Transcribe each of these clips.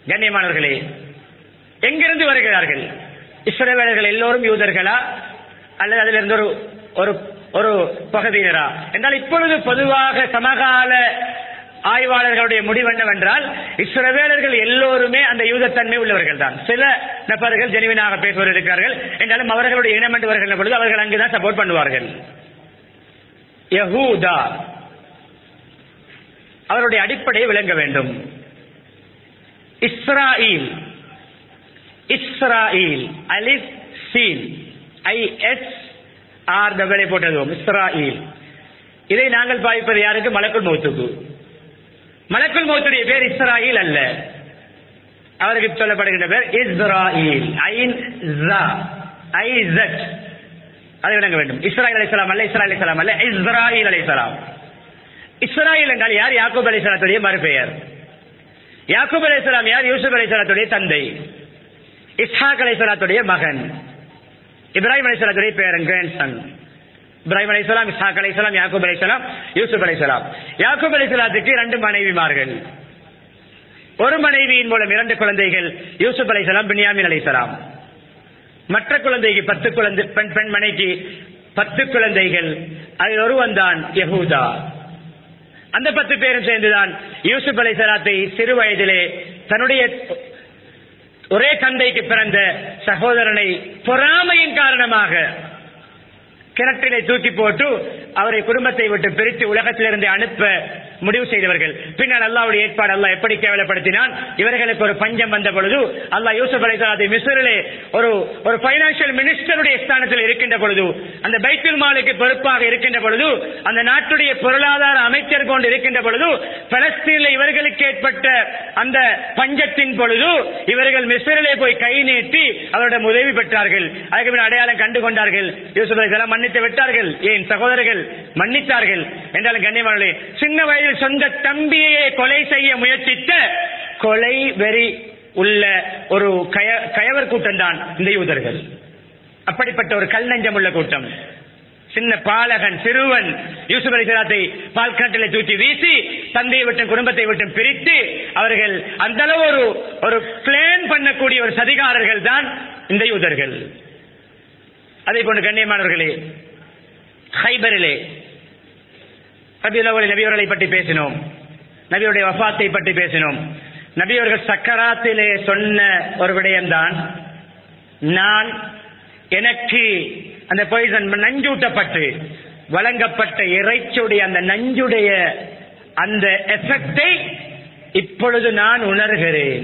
கண்ணியமானவர்களே எங்கிருந்து வருகிறார்கள் இஸ்ரவேலர்கள் எல்லோரும் யூதர்களா அல்லது அதிலிருந்து ஒரு ஒரு ஒரு பகுதியினரா என்றால் இப்பொழுது பொதுவாக சமகால ஆய்வாளர்களுடைய முடிவு என்னவென்றால் இஸ்ரவேலர்கள் எல்லோருமே அந்த யூதத்தன்மை உள்ளவர்கள் தான் சில நபர்கள் ஜெனிவினாக பேசுவர் இருக்கிறார்கள் என்றாலும் அவர்களுடைய இனம் என்று வருகின்ற பொழுது அவர்கள் அங்குதான் சப்போர்ட் பண்ணுவார்கள் யஹூதா அவருடைய அடிப்படையை விளங்க வேண்டும் இஸ்ராயில் இஸ்ராயில் அலிஸ் சீன் ஐ எஸ் ஆர் டபுளை போட்டதுவோம் இஸ்ராயில் இதை நாங்கள் பாவிப்பது யாருக்கு மலக்குள் மௌத்துக்கு மலக்குள் மௌத்துடைய பேர் இஸ்ராயில் அல்ல அவருக்கு சொல்லப்படுகின்ற பேர் இஸ்ராயில் ஐன் ஜா ஐ ஜட் அதை விளங்க வேண்டும் இஸ்ராயில் அலைசலாம் அல்ல இஸ்ராயில் அலைசலாம் அல்ல இஸ்ராயில் அலைசலாம் இஸ்ராயில் என்றால் யார் யாக்கூப் அலைசலாத்துடைய மறுபெயர் யாக்கூப் அலைசலாம் யார் யூசுப் அலைசலாத்துடைய தந்தை இஸ்ஹாக் அலைசலாத்துடைய மகன் இப்ராஹிம் அலைசலாத்துடைய பேரன் கிராண்ட்சன் இப்ராஹிம் அலைசலாம் இஸ்ஹாக் அலைசலாம் யாக்கூப் அலைசலாம் யூசுப் அலைசலாம் யாக்கூப் அலைசலாத்துக்கு இரண்டு மனைவிமார்கள் ஒரு மனைவியின் மூலம் இரண்டு குழந்தைகள் யூசுப் அலைசலாம் பின்யாமின் அலைசலாம் மற்ற குழந்தைக்கு பத்து குழந்தை பெண் பெண் மனைக்கு பத்து குழந்தைகள் அதில் ஒருவன் தான் யஹூதா அந்த பத்து பேரும் சேர்ந்துதான் யூசுப் அலைசலாத்தை சிறு வயதிலே தன்னுடைய ஒரே தந்தைக்கு பிறந்த சகோதரனை பொறாமையின் காரணமாக கிணற்றிலே தூக்கி போட்டு அவரை குடும்பத்தை விட்டு பிரித்து உலகத்திலிருந்து அனுப்ப முடிவு செய்தவர்கள் பின்னால் அல்லாவுடைய ஏற்பாடு அல்லாஹ் எப்படி கேவலப்படுத்தினான் இவர்களுக்கு ஒரு பஞ்சம் வந்த பொழுது அல்லாஹ் யூசுப் அலைசாதை மிஸ்ரிலே ஒரு ஒரு பைனான்சியல் மினிஸ்டருடைய ஸ்தானத்தில் இருக்கின்ற பொழுது அந்த பைத்துல் மாலுக்கு பொறுப்பாக இருக்கின்ற பொழுது அந்த நாட்டுடைய பொருளாதார அமைச்சர் கொண்டு இருக்கின்ற பொழுது பலஸ்தீனில் இவர்களுக்கு ஏற்பட்ட அந்த பஞ்சத்தின் பொழுது இவர்கள் மிஸ்ரிலே போய் கை நீட்டி அவரிடம் உதவி பெற்றார்கள் அதுக்கு பின் அடையாளம் கண்டு கொண்டார்கள் யூசுப் அலைசாலாம் மன்னித்து விட்டார்கள் ஏன் சகோதரர்கள் மன்னித்தார்கள் என்றாலும் கண்ணியமானே சின்ன வயதில் சொந்த தம்பியை கொலை செய்ய முயற்சித்த கொலை வெறி உள்ள ஒரு கய கயவர் கூட்டம் தான் இந்த யூதர்கள் அப்படிப்பட்ட ஒரு கல் நஞ்சம் உள்ள கூட்டம் சின்ன பாலகன் சிறுவன் யூசுப் அலிசலாத்தை பால்காட்டில் தூக்கி வீசி தந்தையை விட்டு குடும்பத்தை விட்டு பிரித்து அவர்கள் அந்த அளவு ஒரு ஒரு பிளான் பண்ணக்கூடிய ஒரு சதிகாரர்கள் தான் இந்த யூதர்கள் அதே போன்று கண்ணியமானவர்களே ஹைபரிலே ரபியுல்லாவுடைய நபியவர்களை பற்றி பேசினோம் நபியுடைய வஃபாத்தை பற்றி பேசினோம் நபியவர்கள் சக்கராத்திலே சொன்ன ஒரு விடயம்தான் நான் எனக்கு அந்த பொய்சன் நஞ்சூட்டப்பட்டு வழங்கப்பட்ட இறைச்சியுடைய அந்த நஞ்சுடைய அந்த எஃபெக்டை இப்பொழுது நான் உணர்கிறேன்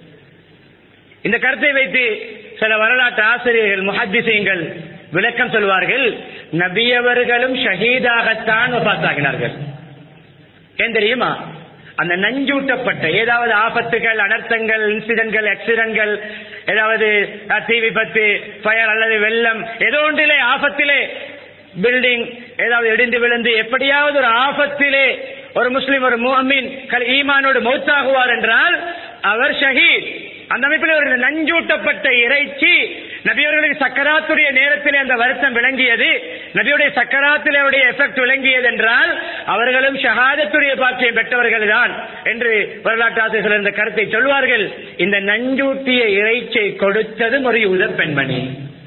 இந்த கருத்தை வைத்து சில வரலாற்று ஆசிரியர்கள் முஹத்திசீங்கள் விளக்கம் சொல்வார்கள் நபியவர்களும் ஷஹீதாகத்தான் வபாத்தாகினார்கள் ஏன் தெரியுமா அந்த நஞ்சூட்டப்பட்ட ஏதாவது ஆபத்துகள் அனர்த்தங்கள் இன்சிடென்ட்கள் ஆக்சிடென்ட்கள் ஏதாவது அஹ், தீ விபத்து ஃபயர் அல்லது வெள்ளம் ஏதோ ஒன்றிலே ஆபத்திலே பில்டிங் ஏதாவது இடிந்து விழுந்து எப்படியாவது ஒரு ஆபத்திலே ஒரு முஸ்லிம் ஒரு முஹமின் ஈமானோடு மௌத்தாகுவார் என்றால் அவர் ஷஹீத் அந்த அமைப்பில் ஒரு நஞ்சூட்டப்பட்ட இறைச்சி நபியவர்களுக்கு சக்கராத்துடைய நேரத்திலே அந்த வருத்தம் விளங்கியது நபியுடைய சக்கராத்திலே அவருடைய எஃபெக்ட் விளங்கியது என்றால் அவர்களும் ஷஹாதத்துடைய பாக்கியம் பெற்றவர்கள் தான் என்று வரலாற்று ஆசிரியர்கள் இந்த கருத்தை சொல்வார்கள் இந்த நஞ்சூட்டிய இறைச்சியை கொடுத்ததும் ஒரு யூத பெண்மணி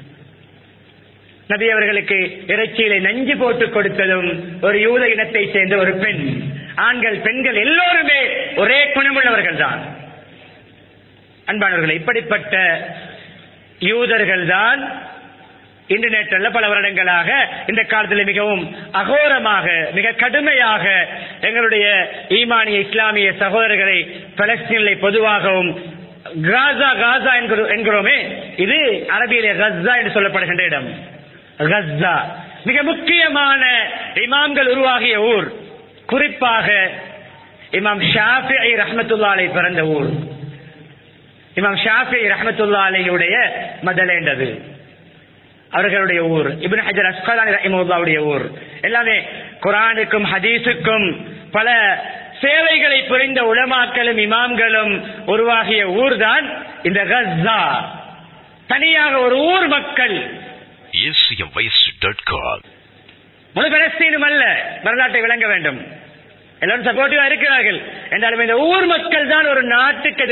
நபி அவர்களுக்கு இறைச்சியிலே நஞ்சு போட்டு கொடுத்ததும் ஒரு யூத இனத்தை சேர்ந்த ஒரு பெண் ஆண்கள் பெண்கள் எல்லோருமே ஒரே குணமுள்ளவர்கள் தான் அன்பானவர்கள் இப்படிப்பட்ட யூதர்கள் தான் இன்டர்நெட்ல பல வருடங்களாக இந்த காலத்தில் மிகவும் அகோரமாக மிக கடுமையாக எங்களுடைய ஈமானிய இஸ்லாமிய சகோதரர்களை பலஸ்தீனிலே பொதுவாகவும் காசா காசா என்கிறோ- என்கிறோமே இது அரபியிலே கஸ்ஸா என்று சொல்லப்படுகின்ற இடம் கஸ்ஸா மிக முக்கியமான இமாம்கள் உருவாகிய ஊர் குறிப்பாக இமாம் ஷாஃபி ரஹ்மத்துல்லாலை பிறந்த ஊர் இமாம் ஷாஃபி ரஹமத்துல்லா அலையுடைய மதலேண்டது அவர்களுடைய ஊர் இப்னு ஹஜர் அஸ்கலானி ரஹிமுல்லாவுடைய ஊர் எல்லாமே குரானுக்கும் ஹதீஸுக்கும் பல சேவைகளை புரிந்த உலமாக்களும் இமாம்களும் உருவாகிய ஊர்தான் இந்த கஸ்ஸா தனியாக ஒரு ஊர் மக்கள் acmvoice.com முழு பலஸ்தீனும் அல்ல வரலாற்றை விளங்க வேண்டும் எல்லாரும் சப்போர்ட்டிவா இருக்கிறார்கள் என்றாலும் இந்த ஊர் மக்கள் தான் ஒரு நாட்டுக்கு